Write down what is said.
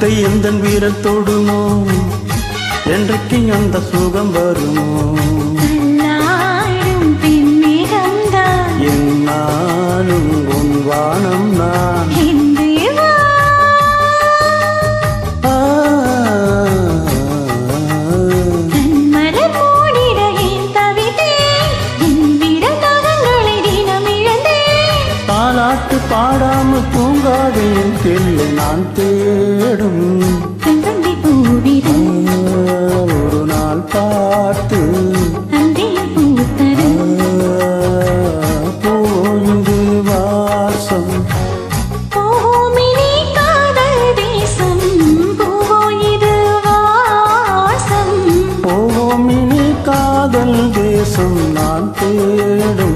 கை எந்த வீரத்தோடுமோ என்றைக்கு அந்த சுகம் வருமோ தள்ளாடும் பெண்ணிடம்தான் என்னாலும் உன் வானம் நான் என் தேவா. ஆ, தன்மலர் மூடிட ஏன் தவித்தேன்? என் விரதகங்களை தினம் இழந்தேன். தாலாட்டு பாடாமல் தூங்காதே என் பிள்ளை நான் தேடும் செவ்வந்தி பூவிதழ் ஒரு நாள் பார்த்து அன்றில் பூத்தது. போயுது வாசம் பூமினி காதல் தேசம். பூவோ இது வாசம். போவோம் இனி காதல் தேசம் நான் தேடும்